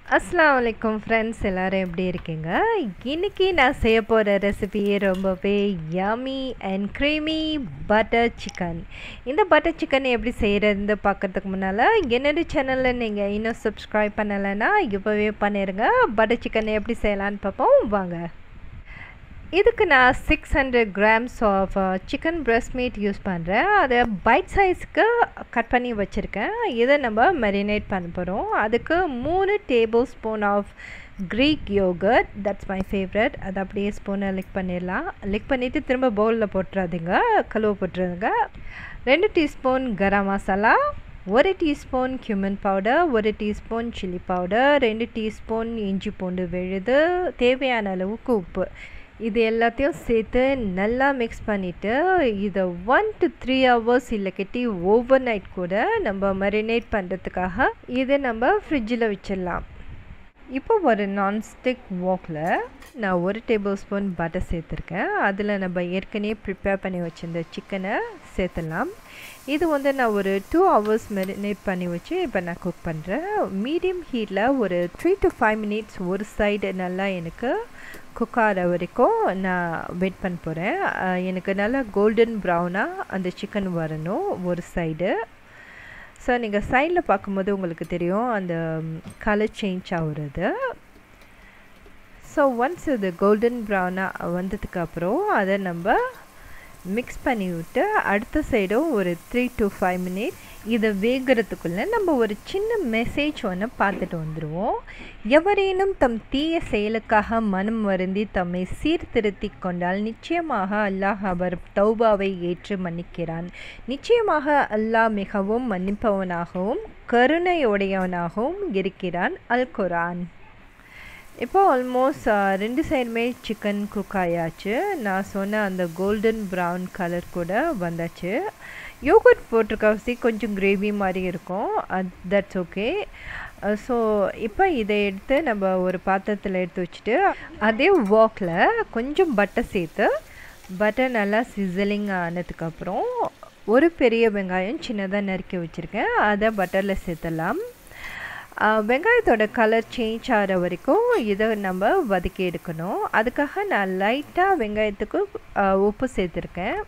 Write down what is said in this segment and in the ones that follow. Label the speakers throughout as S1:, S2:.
S1: அஸ்ஸலாமு அலைக்கும் ஃப்ரெண்ட்ஸ் எல்லோரும் எப்படி இருக்கீங்க இன்றைக்கி நான் செய்ய போகிற ரெசிபி ரொம்பவே yummy and creamy butter chicken இந்த பட்டர் சிக்கன் எப்படி செய்கிறதுன்னு பார்க்கறதுக்கு முன்னால் என்னோட சேனலில் நீங்கள் இன்னும் சப்ஸ்கிரைப் பண்ணலைன்னா இப்போவே பண்ணிடுங்க பட்டர் சிக்கன் எப்படி செய்யலான்னு பார்ப்போம் வாங்க இதுக்கு நான் six hundred grams of chicken breast meat use பண்ணுறேன் அதை பைட் சைஸ்க்கு கட் பண்ணி வச்சுருக்கேன் இதை நம்ம மெரினேட் பண்ண போகிறோம் அதுக்கு மூணு tablespoon of Greek yogurt that's my favourite அதை அப்படியே ஸ்பூனை லிக் பண்ணிடலாம் லிக் பண்ணிவிட்டு திரும்ப பவுலில் போட்டுறாதீங்க கழுவ போட்டுருங்க ரெண்டு டீஸ்பூன் கரம் மசாலா ஒரு டீஸ்பூன் கியூமன் பவுடர் ஒரு டீஸ்பூன் சில்லி பவுடர் ரெண்டு டீஸ்பூன் இஞ்சி பூண்டு விழுது தேவையான அளவுக்கு உப்பு இது எல்லாத்தையும் சேர்த்து நல்லா மிக்ஸ் பண்ணிவிட்டு இதை ஒன் டு த்ரீ ஹவர்ஸ் இல்லை கட்டி ஓவர் நைட் கூட நம்ம மரினேட் பண்ணுறதுக்காக இதை நம்ம ஃப்ரிட்ஜில் வச்சிடலாம் இப்போ ஒரு நான்ஸ்டிக் வாக்கில் நான் ஒரு டேபிள் ஸ்பூன் பட்டர் சேர்த்துருக்கேன் அதில் நம்ம ஏற்கனவே ப்ரிப்பேர் பண்ணி வச்சுருந்த சிக்கனை சேர்த்துடலாம் இது வந்து நான் ஒரு டூ ஹவர்ஸ் மெரினேட் பண்ணி வச்சு இப்போ நான் குக் பண்ணுறேன் மீடியம் ஹீட்டில் ஒரு த்ரீ டு ஃபைவ் மினிட்ஸ் ஒரு சைடு நல்லா எனக்கு குக் ஆகிற வரைக்கும் நான் வெயிட் பண்ண போகிறேன் எனக்கு நல்லா கோல்டன் ப்ரௌனாக அந்த சிக்கன் வரணும் ஒரு சைடு ஸோ நீங்கள் சைடில் பார்க்கும்போது உங்களுக்கு தெரியும் அந்த கலர் சேஞ்ச் ஆகுறது ஸோ ஒன்ஸ் இது கோல்டன் ப்ரௌனாக வந்ததுக்கப்புறம் அதை நம்ம மிக்ஸ் பண்ணி விட்டு அடுத்த சைடும் ஒரு த்ரீ டு ஃபைவ் மினிட் இதை வேகிறதுக்குள்ளே நம்ம ஒரு சின்ன மெசேஜ் ஒன்று பார்த்துட்டு வந்துடுவோம் எவரேனும் தம் தீய செயலுக்காக மனம் வருந்தி தம்மை சீர்திருத்தி கொண்டால் நிச்சயமாக அல்லாஹ் அவர் தௌபாவை ஏற்று மன்னிக்கிறான் நிச்சயமாக அல்லாஹ் மிகவும் மன்னிப்பவனாகவும் கருணையுடையவனாகவும் இருக்கிறான் அல் குரான் இப்போ ஆல்மோஸ்ட் ரெண்டு சைடுமே சிக்கன் குக் ஆயாச்சு நான் சொன்ன அந்த கோல்டன் ப்ரௌன் கலர் கூட வந்தாச்சு யோகர்ட் போட்டிருக்கவசி கொஞ்சம் கிரேவி மாதிரி இருக்கும் தட்ஸ் ஓகே ஸோ இப்போ இதை எடுத்து நம்ம ஒரு பாத்திரத்தில் எடுத்து வச்சுட்டு அதே வாக்கில் கொஞ்சம் பட்டர் சேர்த்து பட்டர் நல்லா சிசலிங் ஆனதுக்கப்புறம் ஒரு பெரிய வெங்காயம் சின்னதாக நறுக்கி வச்சுருக்கேன் அதை பட்டரில் சேர்த்துடலாம் வெங்காயத்தோட கலர் சேஞ்ச் ஆகிற வரைக்கும் இதை நம்ம வதக்கி எடுக்கணும் அதுக்காக நான் லைட்டாக வெங்காயத்துக்கு உப்பு சேர்த்துருக்கேன்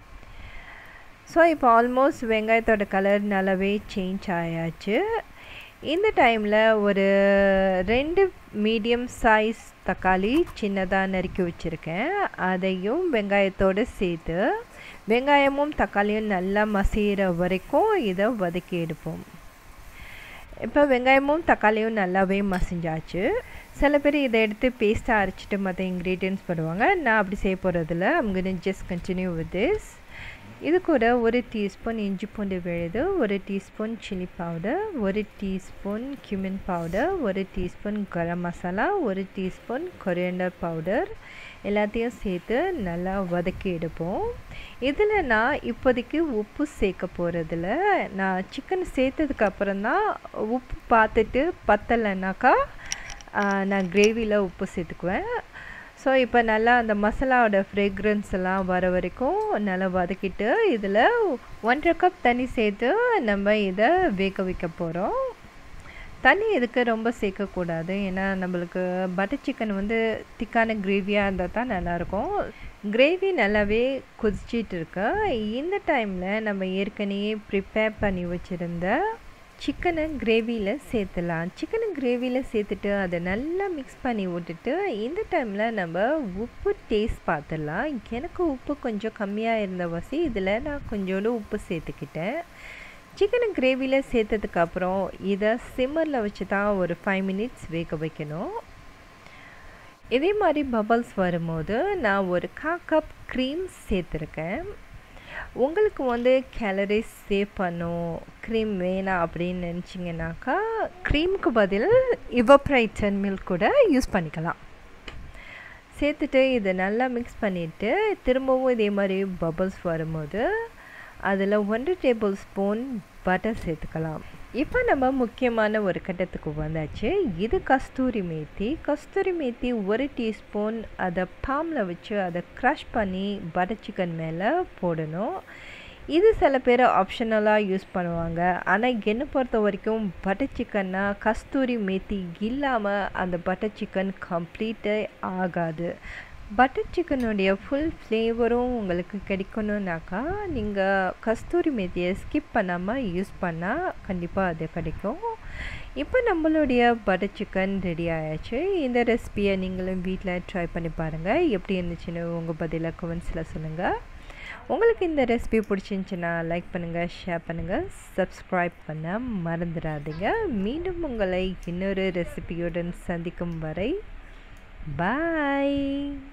S1: ஸோ இப்போ ஆல்மோஸ்ட் வெங்காயத்தோட கலர் நல்லாவே சேஞ்ச் ஆயாச்சு இந்த டைமில் ஒரு ரெண்டு மீடியம் சைஸ் தக்காளி சின்னதாக நறுக்கி வச்சுருக்கேன் அதையும் வெங்காயத்தோடு சேர்த்து வெங்காயமும் தக்காளியும் நல்லா மசிகிற வரைக்கும் இதை வதக்கி எடுப்போம் இப்போ வெங்காயமும் தக்காளியும் நல்லாவே மசிஞ்சாச்சு சில பேர் இதை எடுத்து பேஸ்ட்டாக அரைச்சிட்டு மற்ற இன்க்ரீடியன்ஸ் போடுவாங்க நான் அப்படி செய்ய போகிறதில்ல அவங்க ஜஸ்ட் கண்டினியூ வித் திஸ் இது கூட ஒரு டீஸ்பூன் இஞ்சி பூண்டு விழுது ஒரு டீஸ்பூன் சில்லி பவுடர் ஒரு டீஸ்பூன் கியூமின் பவுடர் ஒரு டீஸ்பூன் கரம் மசாலா ஒரு டீஸ்பூன் கொரியண்டர் பவுடர் எல்லாத்தையும் சேர்த்து நல்லா வதக்கி எடுப்போம் இதில் நான் இப்போதைக்கு உப்பு சேர்க்க போகிறதில்ல நான் சிக்கன் சேர்த்ததுக்கப்புறம் தான் உப்பு பார்த்துட்டு பத்தலைனாக்கா நான் கிரேவியில் உப்பு சேர்த்துக்குவேன் ஸோ இப்போ நல்லா அந்த மசாலாவோட ஃப்ரேக்ரன்ஸ் எல்லாம் வர வரைக்கும் நல்லா வதக்கிட்டு இதில் ஒன்றரை கப் தண்ணி சேர்த்து நம்ம இதை வேக வைக்க போகிறோம் தண்ணி இதுக்கு ரொம்ப சேர்க்கக்கூடாது ஏன்னா நம்மளுக்கு பட்டர் சிக்கன் வந்து திக்கான கிரேவியாக இருந்தால் தான் நல்லாயிருக்கும் கிரேவி நல்லாவே கொதிச்சிட்டு இருக்கு இந்த டைமில் நம்ம ஏற்கனவே ப்ரிப்பேர் பண்ணி வச்சுருந்த சிக்கனை கிரேவியில் சேர்த்துலாம் சிக்கனை கிரேவியில் சேர்த்துட்டு அதை நல்லா மிக்ஸ் பண்ணி விட்டுட்டு இந்த டைமில் நம்ம உப்பு டேஸ்ட் பார்த்துடலாம் எனக்கு உப்பு கொஞ்சம் கம்மியாக இருந்த வசி இதில் நான் கொஞ்சோண்டு உப்பு சேர்த்துக்கிட்டேன் சிக்கனை கிரேவியில் சேர்த்ததுக்கப்புறம் இதை சிம்மரில் வச்சு தான் ஒரு ஃபைவ் மினிட்ஸ் வேக வைக்கணும் இதே மாதிரி பபல்ஸ் வரும்போது நான் ஒரு கா கப் க்ரீம் சேர்த்துருக்கேன் உங்களுக்கு வந்து கேலரிஸ் சேவ் பண்ணும் க்ரீம் வேணாம் அப்படின்னு நினச்சிங்கனாக்கா க்ரீமுக்கு பதில் இவப்ரைட்டன் மில்க் கூட யூஸ் பண்ணிக்கலாம் சேர்த்துட்டு இதை நல்லா மிக்ஸ் பண்ணிவிட்டு திரும்பவும் இதே மாதிரி பபல்ஸ் வரும்போது அதில் ஒன்றரை டேபிள் ஸ்பூன் பட்டர் சேர்த்துக்கலாம் இப்போ நம்ம முக்கியமான ஒரு கட்டத்துக்கு வந்தாச்சு இது கஸ்தூரி மேத்தி கஸ்தூரி மேத்தி ஒரு டீஸ்பூன் அதை பாமில் வச்சு அதை க்ரஷ் பண்ணி பட்டர் சிக்கன் மேலே போடணும் இது சில பேர் ஆப்ஷனலாக யூஸ் பண்ணுவாங்க ஆனால் என்னை பொறுத்த வரைக்கும் பட்டர் சிக்கன்னா கஸ்தூரி மேத்தி இல்லாமல் அந்த பட்டர் சிக்கன் கம்ப்ளீட்டே ஆகாது பட்டர் சிக்கனுடைய ஃபுல் ஃப்ளேவரும் உங்களுக்கு கிடைக்கணுன்னாக்கா நீங்கள் கஸ்தூரி மேத்தியை ஸ்கிப் பண்ணாமல் யூஸ் பண்ணால் கண்டிப்பாக அது கிடைக்கும் இப்போ நம்மளுடைய பட்டர் சிக்கன் ரெடி ஆயாச்சு இந்த ரெசிபியை நீங்களும் வீட்டில் ட்ரை பண்ணி பாருங்கள் எப்படி இருந்துச்சுன்னு உங்கள் பதிலாக கமெண்ட்ஸில் சொல்லுங்கள் உங்களுக்கு இந்த ரெசிபி பிடிச்சிருந்துச்சின்னா லைக் பண்ணுங்கள் ஷேர் பண்ணுங்கள் சப்ஸ்கிரைப் பண்ண மறந்துடாதீங்க மீண்டும் உங்களை இன்னொரு ரெசிபியுடன் சந்திக்கும் வரை பாய்